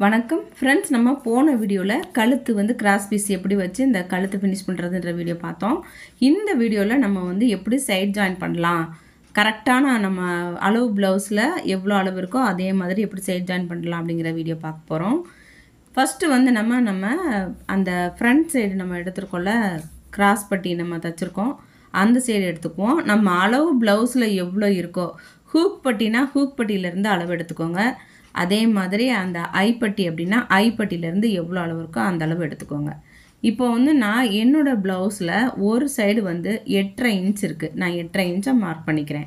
வணக்கம் ஃப்ரெண்ட்ஸ் நம்ம போன வீடியோவில் கழுத்து வந்து கிராஸ் பீஸ் எப்படி வச்சு இந்த கழுத்து ஃபினிஷ் பண்ணுறதுன்ற வீடியோ பார்த்தோம் இந்த வீடியோவில் நம்ம வந்து எப்படி சைட் ஜாயின் பண்ணலாம் கரெக்டான நம்ம அளவு ப்ளவுஸில் எவ்வளோ அளவு இருக்கோ அதே மாதிரி எப்படி சைட் ஜாயின் பண்ணலாம் அப்படிங்கிற வீடியோ பார்க்க போகிறோம் ஃபஸ்ட்டு வந்து நம்ம நம்ம அந்த ஃப்ரண்ட் சைடு நம்ம எடுத்துருக்கோம்ல கிராஸ் பட்டி நம்ம தைச்சிருக்கோம் அந்த சைடு எடுத்துக்குவோம் நம்ம அளவு ப்ளவுஸில் எவ்வளோ இருக்கோ ஹூக் பட்டினா ஹூக் பட்டியிலேருந்து அளவு எடுத்துக்கோங்க அதே மாதிரி அந்த ஐப்பட்டி அப்படின்னா ஐப்பட்டியிலேருந்து எவ்வளோ அளவு இருக்கோ அந்த அளவு எடுத்துக்கோங்க இப்போ வந்து நான் என்னோடய ப்ளவுஸில் ஒரு சைடு வந்து எட்டரை இன்ச் இருக்குது நான் எட்டரை இன்ச்சை மார்க் பண்ணிக்கிறேன்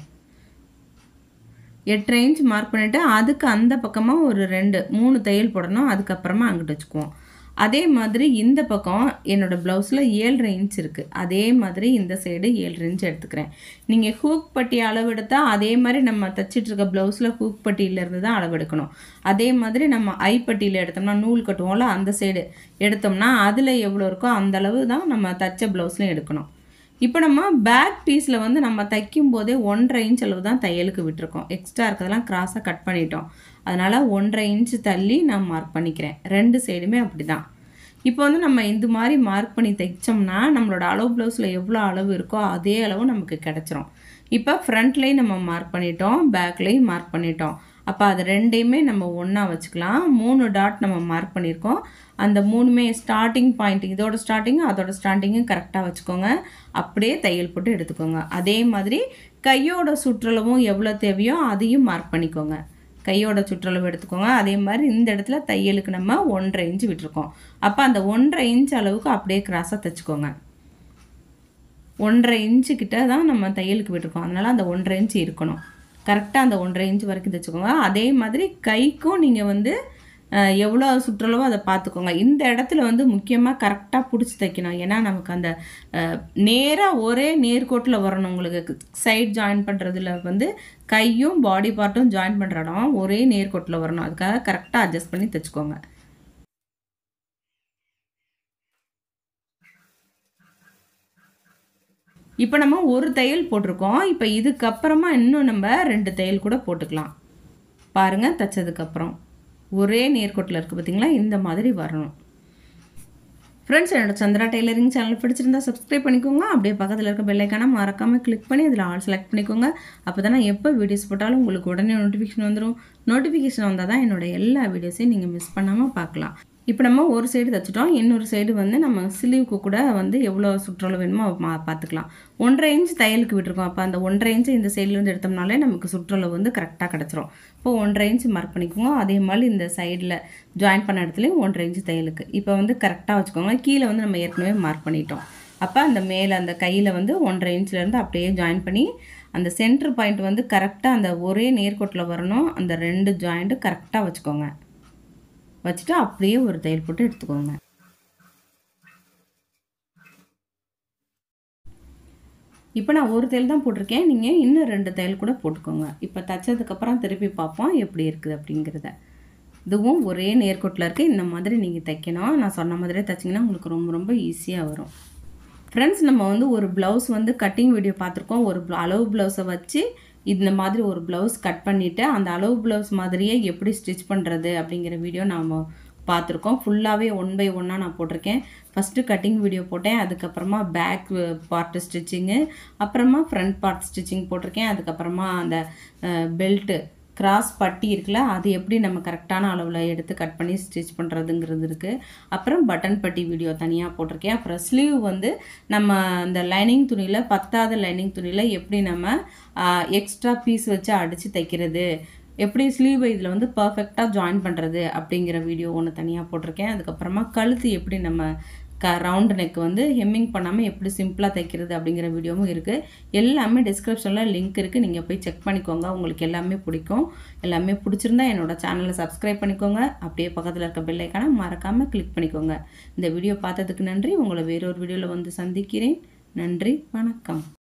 எட்டரை இன்ச் மார்க் பண்ணிவிட்டு அதுக்கு அந்த பக்கமாக ஒரு ரெண்டு மூணு தையல் போடணும் அதுக்கப்புறமா அங்கிட்டு வச்சுக்குவோம் அதே மாதிரி இந்த பக்கம் என்னோடய ப்ளவுஸில் ஏழரை இன்ச் இருக்குது அதே மாதிரி இந்த சைடு ஏழரை இன்ச் எடுத்துக்கிறேன் நீங்கள் ஹூக் பட்டி அளவு எடுத்தால் அதே மாதிரி நம்ம தைச்சிட்டு இருக்க ப்ளவுஸில் ஹூக் பட்டியிலேருந்து தான் அளவு எடுக்கணும் அதே மாதிரி நம்ம ஐப்பட்டியில் எடுத்தோம்னா நூல் கட்டுவோம்ல அந்த சைடு எடுத்தோம்னா அதில் எவ்வளோ இருக்கோ அந்த அளவு தான் நம்ம தைச்ச ப்ளவுஸ்லையும் எடுக்கணும் இப்போ நம்ம பேக் பீஸில் வந்து நம்ம தைக்கும் போதே ஒன்றரை இன்ச் அளவு தான் தையலுக்கு விட்டுருக்கோம் எக்ஸ்ட்ரா இருக்கிறதெல்லாம் கிராஸாக கட் பண்ணிட்டோம் அதனால் ஒன்றரை இன்ச்சு தள்ளி நான் மார்க் பண்ணிக்கிறேன் ரெண்டு சைடுமே அப்படி தான் இப்போ வந்து நம்ம இந்த மாதிரி மார்க் பண்ணி தைச்சோம்னா நம்மளோட அளவு ப்ளவுஸில் எவ்வளோ அளவு இருக்கோ அதே அளவு நமக்கு கிடச்சிரும் இப்போ ஃப்ரண்ட்லேயும் நம்ம மார்க் பண்ணிட்டோம் பேக்லேயும் மார்க் பண்ணிட்டோம் அப்போ அது ரெண்டையுமே நம்ம ஒன்றா வச்சுக்கலாம் மூணு டாட் நம்ம மார்க் பண்ணியிருக்கோம் அந்த மூணுமே ஸ்டார்டிங் பாயிண்ட் இதோட ஸ்டார்டிங்கும் அதோட ஸ்டார்டிங்கும் கரெக்டாக வச்சுக்கோங்க அப்படியே தையல் போட்டு எடுத்துக்கோங்க அதே மாதிரி கையோட சுற்றளவும் எவ்வளோ தேவையோ அதையும் மார்க் பண்ணிக்கோங்க கையோட சுற்றளவு எடுத்துக்கோங்க அதே மாதிரி இந்த இடத்துல தையலுக்கு நம்ம ஒன்றரை இன்ச் விட்டுருக்கோம் அப்போ அந்த ஒன்றரை இன்ச் அளவுக்கு அப்படியே கிராஸாக தைச்சிக்கோங்க ஒன்றரை இன்ச்சு கிட்ட தான் நம்ம தையலுக்கு விட்டுருக்கோம் அதனால் அந்த ஒன்றரை இன்ச்சு இருக்கணும் கரெக்டாக அந்த ஒன்றரை இன்ச் வரைக்கும் தைச்சிக்கோங்க அதே மாதிரி கைக்கும் நீங்கள் வந்து எவ்வளோ சுற்றளவோ அதை பார்த்துக்கோங்க இந்த இடத்துல வந்து முக்கியமாக கரெக்டாக பிடிச்சி தைக்கணும் ஏன்னா நமக்கு அந்த நேராக ஒரே நேர்கோட்டில் வரணும் உங்களுக்கு சைட் ஜாயின் பண்ணுறதுல வந்து கையும் பாடி பார்ட்டும் ஜாயின் பண்ணுற இடம் ஒரே நேர்கோட்டில் வரணும் அதுக்காக கரெக்டாக அட்ஜஸ்ட் பண்ணி தைச்சிக்கோங்க இப்போ நம்ம ஒரு தையல் போட்டிருக்கோம் இப்போ இதுக்கப்புறமா இன்னும் நம்ம ரெண்டு தையல் கூட போட்டுக்கலாம் பாருங்கள் தைச்சதுக்கப்புறம் ஒரே நேர்கோட்டில் இருக்குது பார்த்தீங்களா இந்த மாதிரி வரணும் ஃப்ரெண்ட்ஸ் என்னோட சந்திரா டெய்லரிங் சேனல் பிடிச்சிருந்தா சப்ஸ்கிரைப் பண்ணிக்கோங்க அப்படியே பக்கத்தில் இருக்க பெல்லைக்கான மறக்காமல் கிளிக் பண்ணி அதில் ஆல் செலக்ட் பண்ணிக்கோங்க அப்போ தான் நான் எப்போ வீடியோஸ் போட்டாலும் உங்களுக்கு உடனே நோட்டிஃபிகேஷன் வந்துடும் நோட்டிஃபிகேஷன் வந்தால் தான் என்னோட எல்லா வீடியோஸையும் நீங்கள் மிஸ் பண்ணாமல் பார்க்கலாம் இப்போ நம்ம ஒரு சைடு தைச்சிட்டோம் இன்னொரு சைடு வந்து நம்ம சிலிவுக்கு கூட வந்து எவ்வளோ சுற்றளவு வேணுமோ மா பார்த்துக்கலாம் ஒன்றரை இன்ச் தையலுக்கு விட்டுருக்கோம் அப்போ அந்த ஒன்றரை இன்ச்சு இந்த சைட்லேருந்து எடுத்தோம்னாலே நமக்கு சுற்றளவு வந்து கரெக்டாக கிடச்சிரும் இப்போ ஒன்றரை இன்ச் மார்க் பண்ணிக்கோங்க அதே மாதிரி இந்த சைடில் ஜாயின் பண்ண இடத்துலையும் ஒன்றரை இன்ச்சு தையலுக்கு இப்போ வந்து கரெக்டாக வச்சுக்கோங்க கீழே வந்து நம்ம ஏற்கனவே மார்க் பண்ணிட்டோம் அப்போ அந்த மேலே அந்த கையில் வந்து ஒன்றரை இன்ச்லேருந்து அப்படியே ஜாயின் பண்ணி அந்த சென்டர் பாயிண்ட் வந்து கரெக்டாக அந்த ஒரே நேர்கோட்டில் வரணும் அந்த ரெண்டு ஜாயிண்ட்டு கரெக்டாக வச்சுக்கோங்க வச்சுட்டு அப்படியே ஒரு தையல் போட்டு எடுத்துக்கோங்க இப்போ நான் ஒரு தையல் தான் போட்டிருக்கேன் நீங்கள் இன்னும் ரெண்டு தையல் கூட போட்டுக்கோங்க இப்போ தைச்சதுக்கப்புறம் திருப்பி பார்ப்போம் எப்படி இருக்குது அப்படிங்கிறத இதுவும் ஒரே நேர்கோட்டில் இருக்குது இந்த மாதிரி நீங்கள் தைக்கணும் நான் சொன்ன மாதிரியே தைச்சிங்கன்னா உங்களுக்கு ரொம்ப ரொம்ப ஈஸியாக வரும் ஃப்ரெண்ட்ஸ் நம்ம வந்து ஒரு ப்ளவுஸ் வந்து கட்டிங் வீடியோ பார்த்துருக்கோம் ஒரு அளவு ப்ளவுஸை வச்சு இந்த மாதிரி ஒரு ப்ளவுஸ் கட் பண்ணிவிட்டு அந்த அளவு ப்ளவுஸ் மாதிரியே எப்படி ஸ்டிச் பண்ணுறது அப்படிங்கிற வீடியோ நாம் பார்த்துருக்கோம் ஃபுல்லாகவே ஒன் பை ஒன்னாக நான் போட்டிருக்கேன் ஃபஸ்ட்டு கட்டிங் வீடியோ போட்டேன் அதுக்கப்புறமா பேக் பார்ட்டு ஸ்டிச்சிங்கு அப்புறமா ஃப்ரண்ட் பார்ட் ஸ்டிச்சிங் போட்டிருக்கேன் அதுக்கப்புறமா அந்த பெல்ட்டு கிராஸ் பட்டி இருக்குல்ல அது எப்படி நம்ம கரெக்டான அளவில் எடுத்து கட் பண்ணி ஸ்டிச் பண்ணுறதுங்கிறது இருக்குது அப்புறம் பட்டன் பட்டி வீடியோ தனியாக போட்டிருக்கேன் அப்புறம் ஸ்லீவ் வந்து நம்ம அந்த லைனிங் துணியில் பத்தாத லைனிங் துணியில் எப்படி நம்ம எக்ஸ்ட்ரா பீஸ் வச்சு அடித்து தைக்கிறது எப்படி ஸ்லீவை இதில் வந்து பர்ஃபெக்டாக ஜாயின் பண்ணுறது அப்படிங்கிற வீடியோ ஒன்று தனியாக போட்டிருக்கேன் அதுக்கப்புறமா கழுத்து எப்படி நம்ம க ரவுண்ட் நெக் வந்து ஹெம்மிங் பண்ணாமல் எப்படி சிம்பிளாக தைக்கிறது அப்படிங்கிற வீடியோவும் இருக்குது எல்லாமே டிஸ்கிரிப்ஷனில் லிங்க் இருக்குது நீங்கள் போய் செக் பண்ணிக்கோங்க உங்களுக்கு எல்லாமே பிடிக்கும் எல்லாமே பிடிச்சிருந்தா என்னோடய சேனலை சப்ஸ்கிரைப் பண்ணிக்கோங்க அப்படியே பக்கத்தில் இருக்க பெல்லைக்கான மறக்காமல் கிளிக் பண்ணிக்கோங்க இந்த வீடியோ பார்த்ததுக்கு நன்றி உங்களை வேறொரு வீடியோவில் வந்து சந்திக்கிறேன் நன்றி வணக்கம்